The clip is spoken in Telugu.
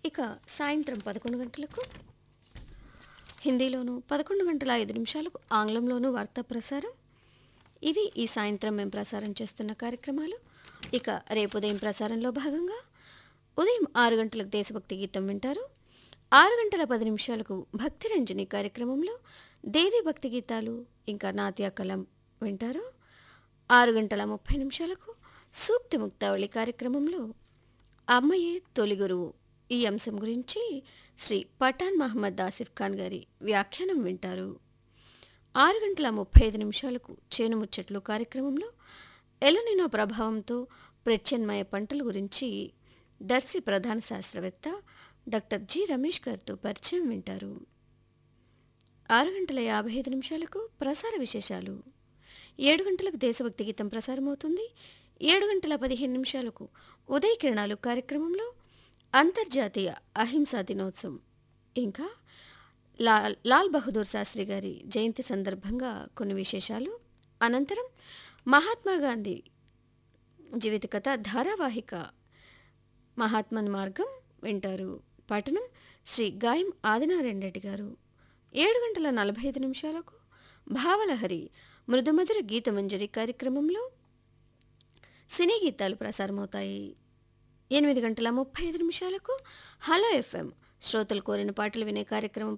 ఇక సాయంత్రం పదకొండు గంటలకు హిందీలోను పదకొండు గంటల ఐదు నిమిషాలకు ఆంగ్లంలోనూ వార్తా ప్రసారం ఇవి ఈ సాయంత్రం మేము ప్రసారం చేస్తున్న కార్యక్రమాలు ఇక రేపు ఉదయం ప్రసారంలో భాగంగా ఉదయం ఆరు గంటలకు దేశభక్తి గీతం వింటారు ఆరు గంటల పది నిమిషాలకు భక్తి రంజని కార్యక్రమంలో దేవి భక్తి గీతాలు ఇంకా నాట్య కలం వింటారు ఆరు గంటల ముప్పై నిమిషాలకు సూక్తి ముక్తావళి కార్యక్రమంలో అమ్మయే తొలి గురువు ఈ అంశం గురించి శ్రీ పఠాన్ మహమ్మద్ ఆసిఫ్ ఖాన్ గారి వ్యాఖ్యానం వింటారు ఆరు గంటల ముప్పై ఐదు నిమిషాలకు చేను ముచ్చట్లు కార్యక్రమంలో ఎలునినో ప్రభావంతో ప్రత్యామ్నాయ పంటల గురించి దర్శి ప్రధాన శాస్త్రవేత్త డాక్టర్ జి రమేష్ గారితో పరిచయం వింటారు ఆరు గంటల యాభై ఐదు నిమిషాలకు ప్రసార విశేషాలు ఏడు గంటలకు దేశభక్తి గీతం ప్రసారమవుతుంది ఏడు గంటల పదిహేను నిమిషాలకు ఉదయ కిరణాలు కార్యక్రమంలో అంతర్జాతీయ అహింసా దినోత్సవం ఇంకా లాల్ లాల్ బహదూర్ శాస్త్రి గారి జయంతి సందర్భంగా కొన్ని విశేషాలు అనంతరం మహాత్మా గాంధీ జీవిత కథ ధారావాహిక మహాత్మన్ మార్గం వింటారు పఠనం శ్రీ గాయం ఆదినారాయణ రెడ్డి గారు ఏడు గంటల నలభై ఐదు నిమిషాలకు భావలహరి మృదుమధుర గీతమంజరి కార్యక్రమంలో సినీ గీతాలు ప్రసారమవుతాయి ఎనిమిది గంటల ముప్పై ఐదు నిమిషాలకు హలో ఎఫ్ఎం శ్రోతలు కోరిన పాటలు వినే కార్యక్రమం